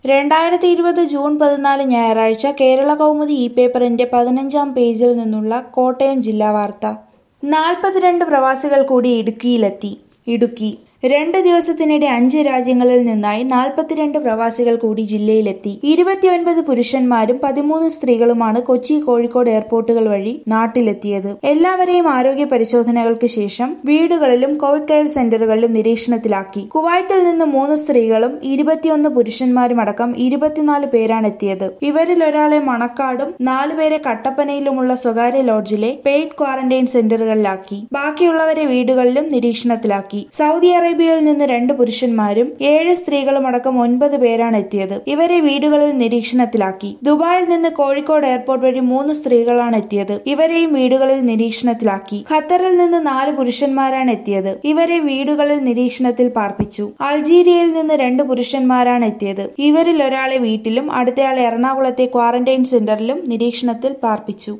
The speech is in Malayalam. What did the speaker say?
രണ്ടായിരത്തി ഇരുപത് ജൂൺ പതിനാല് ഞായറാഴ്ച കേരള കൗമുദി ഇ പേപ്പറിന്റെ പതിനഞ്ചാം പേജിൽ നിന്നുള്ള കോട്ടയം ജില്ലാ വാർത്ത നാൽപ്പത്തിരണ്ട് പ്രവാസികൾ കൂടി ഇടുക്കിയിലെത്തി ഇടുക്കി രണ്ട് ദിവസത്തിനിടെ അഞ്ച് രാജ്യങ്ങളിൽ നിന്നായി നാൽപ്പത്തിരണ്ട് പ്രവാസികൾ കൂടി ജില്ലയിലെത്തി ഇരുപത്തിയൊൻപത് പുരുഷന്മാരും പതിമൂന്ന് സ്ത്രീകളുമാണ് കൊച്ചി കോഴിക്കോട് എയർപോർട്ടുകൾ വഴി നാട്ടിലെത്തിയത് എല്ലാവരെയും ആരോഗ്യ പരിശോധനകൾക്ക് ശേഷം വീടുകളിലും കോവിഡ് കെയർ സെന്ററുകളിലും നിരീക്ഷണത്തിലാക്കി കുവൈറ്റിൽ നിന്ന് മൂന്ന് സ്ത്രീകളും ഇരുപത്തിയൊന്ന് പുരുഷന്മാരും അടക്കം ഇരുപത്തിനാല് പേരാണ് എത്തിയത് ഇവരിൽ ഒരാളെ മണക്കാടും നാലുപേരെ കട്ടപ്പനയിലുമുള്ള സ്വകാര്യ ലോഡ്ജിലെ പെയ്ഡ് ക്വാറന്റൈൻ സെന്ററുകളിലാക്കി ബാക്കിയുള്ളവരെ വീടുകളിലും നിരീക്ഷണത്തിലാക്കി സൗദി അറേബ്യയിൽ നിന്ന് രണ്ട് പുരുഷന്മാരും ഏഴ് സ്ത്രീകളും അടക്കം ഒൻപത് പേരാണ് എത്തിയത് ഇവരെ വീടുകളിൽ നിരീക്ഷണത്തിലാക്കി ദുബായിൽ നിന്ന് കോഴിക്കോട് എയർപോർട്ട് വഴി മൂന്ന് സ്ത്രീകളാണ് എത്തിയത് ഇവരെയും വീടുകളിൽ നിരീക്ഷണത്തിലാക്കി ഖത്തറിൽ നിന്ന് നാല് പുരുഷന്മാരാണ് എത്തിയത് ഇവരെ വീടുകളിൽ നിരീക്ഷണത്തിൽ പാർപ്പിച്ചു അൾജീരിയയിൽ നിന്ന് രണ്ട് പുരുഷന്മാരാണ് എത്തിയത് ഇവരിൽ ഒരാളെ വീട്ടിലും അടുത്തയാളെ എറണാകുളത്തെ ക്വാറന്റൈൻ സെന്ററിലും നിരീക്ഷണത്തിൽ പാർപ്പിച്ചു